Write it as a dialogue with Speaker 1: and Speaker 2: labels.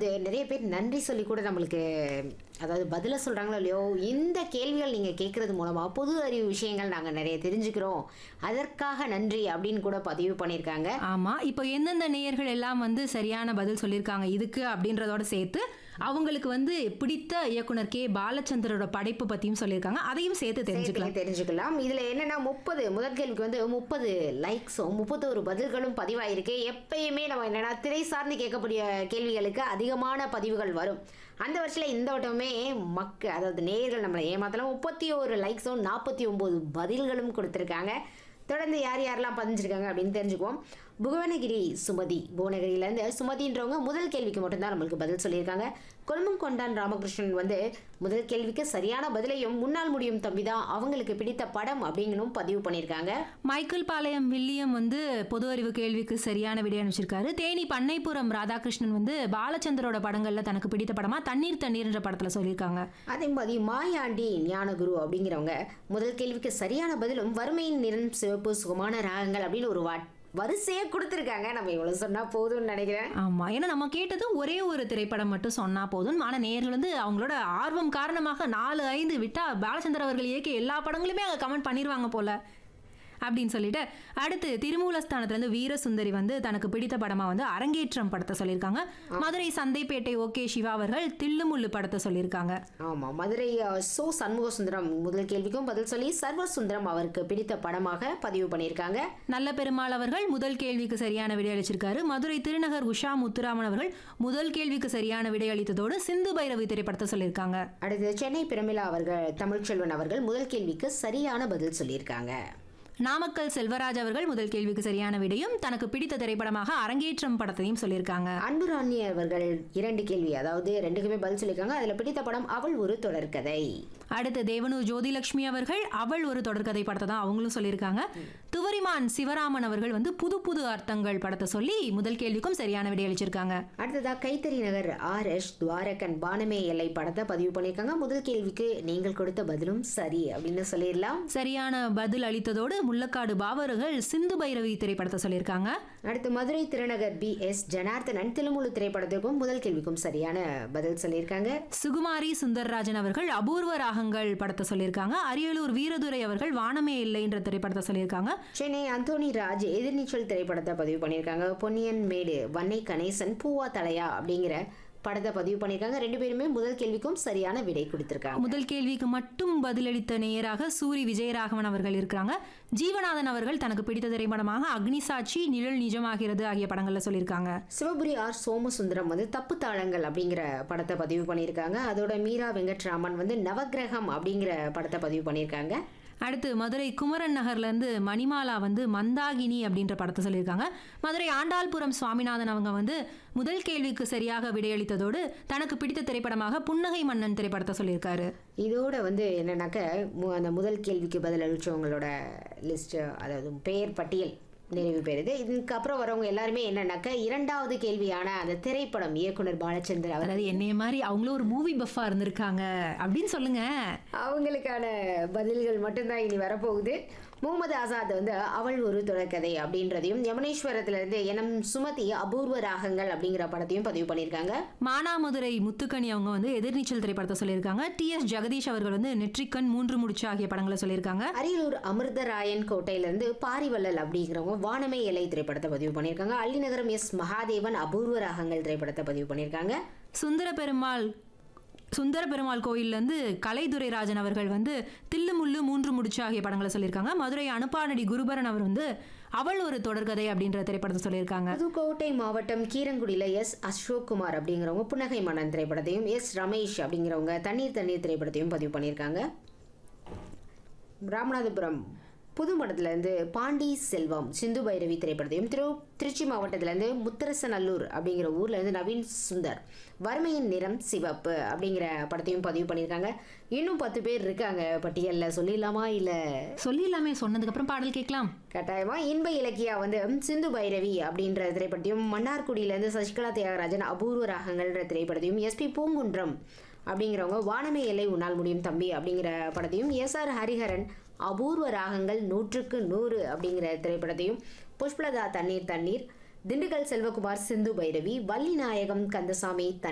Speaker 1: வந்து நிறைய பேர் நன்றி சொல்லி கூட நம்மளுக்கு அதாவது பதில சொல்றாங்களோ இல்லையோ இந்த கேள்விகள் நீங்க கேட்கறது மூலமா பொது அறிவு விஷயங்கள் நாங்க நிறைய தெரிஞ்சுக்கிறோம் அதற்காக நன்றி அப்படின்னு கூட பதிவு பண்ணியிருக்காங்க
Speaker 2: ஆமா இப்போ எந்தெந்த நேயர்கள் எல்லாம் வந்து சரியான பதில் சொல்லியிருக்காங்க இதுக்கு அப்படின்றதோட சேர்த்து அவங்களுக்கு வந்து பிடித்த இயக்குனர் கே பாலச்சந்தரோட படைப்பு பத்தியும் சொல்லியிருக்காங்க அதையும் சேர்த்து தெரிஞ்சுக்கலாம்
Speaker 1: சேர்த்து தெரிஞ்சுக்கலாம் இதுல என்னன்னா முப்பது முதல் கேள்விக்கு வந்து முப்பது லைக்ஸும் முப்பத்தோரு பதில்களும் பதிவாயிருக்கு எப்பயுமே நம்ம என்னன்னா திரை சார்ந்து கேட்கக்கூடிய கேள்விகளுக்கு அதிகமான பதிவுகள் வரும் அந்த வருஷத்துல இந்த வட்டமே மக்க அதாவது நேயர்கள் நம்மளை ஏமாத்தலாம் முப்பத்தி ஒரு லைக்ஸும் நாற்பத்தி ஒன்பது பதில்களும் கொடுத்துருக்காங்க தொடர்ந்து யார் யாரெல்லாம் பதிஞ்சிருக்காங்க அப்படின்னு தெரிஞ்சுக்குவோம் புவனகிரி சுமதி புவனகிரியிலேருந்து சுமதின்றவங்க முதல் கேள்விக்கு மட்டும்தான் நம்மளுக்கு பதில் சொல்லியிருக்காங்க கொழும்பும் கொண்டான் ராமகிருஷ்ணன் வந்து முதல் கேள்விக்கு சரியான பதிலையும் முன்னால் முடியும் தம்பி தான் அவங்களுக்கு பிடித்த படம் அப்படிங்கணும் பதிவு பண்ணியிருக்காங்க
Speaker 2: மைக்கேல் பாளையம் வில்லியம் வந்து பொது அறிவு கேள்விக்கு சரியான விடை அனுப்பிச்சிருக்காரு தேனி பண்ணைப்புறம் ராதாகிருஷ்ணன் வந்து பாலச்சந்தரோட படங்கள்ல தனக்கு பிடித்த படமா தண்ணீர் தண்ணீர்ன்ற படத்துல சொல்லியிருக்காங்க
Speaker 1: அதே மாதிரி மாயாண்டி ஞானகுரு அப்படிங்கிறவங்க முதல் கேள்விக்கு சரியான பதிலும் வறுமையின் நிறம் சிவப்பு சுகமான ராகங்கள் அப்படின்னு ஒரு வா வரிசையே கொடுத்துருக்காங்க நம்ம இவ்வளவு சொன்னா போதும்னு நினைக்கிறேன்
Speaker 2: ஆமா ஏன்னா நம்ம கேட்டது ஒரே ஒரு திரைப்படம் மட்டும் சொன்னா போதும் ஆனா நேயர்கள் வந்து அவங்களோட ஆர்வம் காரணமாக நாலு ஐந்து விட்டா பாலச்சந்தர் அவர்கள் இயக்கிய எல்லா படங்களுமே அங்க கமெண்ட் பண்ணிருவாங்க போல அப்படின்னு சொல்லிட்டு அடுத்து திருமூலஸ்தானத்துல இருந்து வீரசுந்தரி வந்து தனக்கு பிடித்த படமா வந்து அரங்கேற்றம் படத்தை சொல்லியிருக்காங்க மதுரை சந்தைப்பேட்டை ஓகே சிவா அவர்கள் தில்லுமுள்ளு படத்தை சொல்லியிருக்காங்க
Speaker 1: ஆமா மதுரை அஹ், சோ சண்முக சுந்தரம் முதல் கேள்விக்கும் பதில் சொல்லி சர்வ சுந்தரம் அவருக்கு பிடித்த படமாக பதிவு பண்ணியிருக்காங்க
Speaker 2: நல்ல பெருமாள் அவர்கள் முதல் கேள்விக்கு சரியான விடை அளிச்சிருக்காரு மதுரை திருநகர் உஷா முத்துராமன் அவர்கள் முதல் கேள்விக்கு சரியான விடை அளித்ததோடு சிந்து பைரவி திரைப்படத்தை சொல்லியிருக்காங்க
Speaker 1: அடுத்து சென்னை பிரமிளா அவர்கள் தமிழ்ச்செல்வன் அவர்கள் முதல் கேள்விக்கு சரியான பதில் சொல்லியிருக்காங்க
Speaker 2: நாமக்கல் செல்வராஜ் அவர்கள் முதல் கேள்விக்கு சரியான விடையும் தனக்கு பிடித்த திரைப்படமாக அரங்கேற்றம் படத்தையும் சொல்லியிருக்காங்க
Speaker 1: அன்புராணி அவர்கள் இரண்டு கேள்வி அதாவது ரெண்டுக்குமே பதில் சொல்லியிருக்காங்க அதுல பிடித்த படம் அவள் ஒரு தொடர்கதை
Speaker 2: அடுத்து தேவனூர் ஜோதிலட்சுமி அவர்கள் அவள் ஒரு தொடர்கதை படத்தை தான் அவங்களும் சொல்லியிருக்காங்க துவரிமான் சிவராமன் அவர்கள் வந்து புது புது அர்த்தங்கள் படத்தை சொல்லி முதல் கேள்விக்கும் சரியான விடை அளிச்சிருக்காங்க
Speaker 1: அடுத்ததா கைத்தறி நகர் ஆர் எஸ் துவாரகன் பானமே எல்லை படத்தை பதிவு பண்ணியிருக்காங்க முதல் கேள்விக்கு நீங்கள் கொடுத்த பதிலும் சரி அப்படின்னு சொல்லிடலாம்
Speaker 2: சரியான பதில் அளித்ததோடு முள்ளக்காடு பாவர்கள் சிந்து பைரவி திரைப்படத்தை சொல்லியிருக்காங்க
Speaker 1: அடுத்து மதுரை திருநகர் பி எஸ் ஜனார்த்தனன் திருமுழு திரைப்படத்திற்கும் முதல் கேள்விக்கும் சரியான பதில் சொல்லியிருக்காங்க
Speaker 2: சுகுமாரி சுந்தர்ராஜன் அவர்கள் அபூர்வ ராகங்கள் படத்தை சொல்லியிருக்காங்க அரியலூர் வீரதுரை அவர்கள் வானமே இல்லைன்ற திரைப்படத்தை சொல்லியிருக்காங்க
Speaker 1: சென்னை அந்தோனி ராஜ் எதிர்நீச்சல் திரைப்படத்தை பதிவு பண்ணியிருக்காங்க பொன்னியன் மேடு வன்னை கணேசன் பூவா தலையா அப்படிங்கிற படத்தை பதிவு பண்ணியிருக்காங்க ரெண்டு பேருமே முதல் கேள்விக்கும் சரியான விடை கொடுத்திருக்காங்க
Speaker 2: முதல் கேள்விக்கு மட்டும் பதிலளித்த நேயராக சூரி விஜயராகவன் அவர்கள் இருக்கிறாங்க ஜீவநாதன் அவர்கள் தனக்கு பிடித்த திரைப்படமாக அக்னிசாட்சி நிழல் நிஜமாகிறது ஆகிய படங்கள்ல சொல்லியிருக்காங்க
Speaker 1: சிவபுரி ஆர் சோமசுந்தரம் வந்து தப்பு தாளங்கள் அப்படிங்கிற படத்தை பதிவு பண்ணியிருக்காங்க அதோட மீரா வெங்கட்ராமன் வந்து நவக்கிரகம் அப்படிங்கிற படத்தை பதிவு பண்ணியிருக்காங்க
Speaker 2: அடுத்து மதுரை குமரன் நகர்ல இருந்து மணிமாலா வந்து மந்தாகினி அப்படின்ற படத்தை சொல்லியிருக்காங்க மதுரை ஆண்டாள்புரம் சுவாமிநாதன் அவங்க வந்து முதல் கேள்விக்கு சரியாக விடையளித்ததோடு தனக்கு பிடித்த திரைப்படமாக புன்னகை மன்னன் திரைப்படத்தை சொல்லியிருக்காரு
Speaker 1: இதோட வந்து என்னன்னாக்க மு- அந்த முதல் கேள்விக்கு பதில் அளிச்சவங்களோட லிஸ்ட் அதாவது பெயர் பட்டியல் நிறைவு பெறுது இதுக்கு அப்புறம் வரவங்க எல்லாருமே என்னன்னாக்க இரண்டாவது கேள்வியான அந்த திரைப்படம் இயக்குனர் பாலச்சந்தர் அவர்
Speaker 2: அதாவது என்னைய மாதிரி அவங்களும் ஒரு மூவி பஃபா இருந்திருக்காங்க அப்படின்னு சொல்லுங்க
Speaker 1: அவங்களுக்கான பதில்கள் மட்டும்தான் இனி வரப்போகுது முகமது ஆசாத் வந்து அவள் ஒரு தொடர்கதை அப்படின்றதையும் யமனேஸ்வரத்துல இருந்து எனம் சுமதி அபூர்வ ராகங்கள் அப்படிங்கிற படத்தையும் பதிவு பண்ணியிருக்காங்க
Speaker 2: மானாமதுரை முத்துக்கணி அவங்க வந்து எதிர்நீச்சல் திரைப்படத்தை சொல்லியிருக்காங்க டி எஸ் ஜெகதீஷ் அவர்கள் வந்து நெற்றிக்கண் மூன்று முடிச்சு ஆகிய படங்களை சொல்லியிருக்காங்க
Speaker 1: அரியலூர் அமிர்தராயன் கோட்டையில இருந்து பாரிவள்ளல் அப்படிங்கிறவங்க வானமை எல்லை திரைப்படத்தை பதிவு பண்ணியிருக்காங்க அள்ளிநகரம் எஸ் மகாதேவன் அபூர்வ ராகங்கள் திரைப்படத்தை பதிவு பண்ணியிருக்காங்க
Speaker 2: சுந்தர பெருமாள் சுந்தர பெருமாள் கோயில்ல இருந்து கலைதுரை ராஜன் அவர்கள் வந்து தில்லுமுள்ளு மூன்று முடிச்சு ஆகிய படங்களை சொல்லியிருக்காங்க மதுரை அனுப்பானடி குருபரன் அவர் வந்து அவள் ஒரு தொடர்கதை அப்படின்ற திரைப்படத்தை சொல்லியிருக்காங்க
Speaker 1: புதுக்கோட்டை மாவட்டம் கீரங்குடியில எஸ் அசோக் குமார் அப்படிங்கிறவங்க புன்னகை மன்னன் திரைப்படத்தையும் எஸ் ரமேஷ் அப்படிங்கிறவங்க தண்ணீர் தண்ணீர் திரைப்படத்தையும் பதிவு பண்ணியிருக்காங்க ராமநாதபுரம் புதுமடத்துல இருந்து பாண்டி செல்வம் சிந்து பைரவி திரைப்படத்தையும் திரு திருச்சி மாவட்டத்துல இருந்து முத்தரசநல்லூர் அப்படிங்கிற ஊர்ல இருந்து நவீன் சுந்தர் வறுமையின் நிறம் சிவப்பு அப்படிங்கிற படத்தையும் பதிவு பண்ணியிருக்காங்க இன்னும் பத்து பேர் இருக்காங்க பட்டியல்ல சொல்லிடலாமா இல்ல
Speaker 2: சொல்லிடலாமே சொன்னதுக்கு அப்புறம் பாடல் கேட்கலாம்
Speaker 1: கட்டாயமா இன்ப இலக்கியா வந்து சிந்து பைரவி அப்படின்ற திரைப்படத்தையும் மன்னார்குடியிலேருந்து சசிகலா தியாகராஜன் அபூர்வ ராகங்கள்ன்ற திரைப்படத்தையும் எஸ்பி பூங்குன்றம் அப்படிங்கிறவங்க வானமே எல்லை உன்னால் முடியும் தம்பி அப்படிங்கிற படத்தையும் எஸ் ஆர் ஹரிஹரன் அபூர்வ ராகங்கள் நூற்றுக்கு நூறு அப்படிங்கிற திரைப்படத்தையும் புஷ்பலதா தண்ணீர் தண்ணீர் திண்டுக்கல் செல்வகுமார் சிந்து பைரவி வள்ளிநாயகம் கந்தசாமி